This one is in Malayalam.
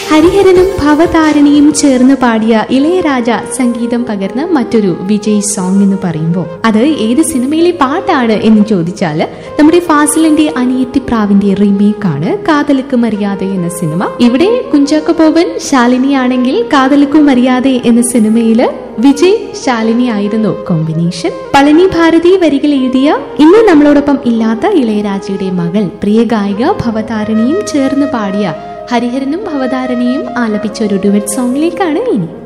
ഹരിഹരനും ഭവതാരിണിയും ചേർന്ന് പാടിയ ഇളയരാജ സംഗീതം പകർന്ന മറ്റൊരു വിജയ് സോങ് എന്ന് പറയുമ്പോൾ അത് ഏത് സിനിമയിലെ പാട്ടാണ് എന്ന് ചോദിച്ചാൽ നമ്മുടെ ഫാസിലിന്റെ അനിയത്തിപ്രാവിന്റെ റീമേക്ക് ആണ് കാതലുക്ക് മര്യാദ എന്ന സിനിമ ഇവിടെ കുഞ്ചാക്കോ ബോബൻ ശാലിനി ആണെങ്കിൽ കാതലുക്കു മര്യാദ എന്ന സിനിമയില് വിജയ് ശാലിനി ആയിരുന്നു കോമ്പിനേഷൻ പളനി ഭാരതി വരികൾ എഴുതിയ ഇന്ന് നമ്മളോടൊപ്പം ഇല്ലാത്ത ഇളയരാജയുടെ മകൾ പ്രിയ ഗായിക ഭവതാരിണിയും ചേർന്ന് പാടിയ ഹരിഹരനും ഭവതാരിണിയും ആലപിച്ച ഒരു ഡുവറ്റ് സോങ്ങിലേക്കാണ് ഇനി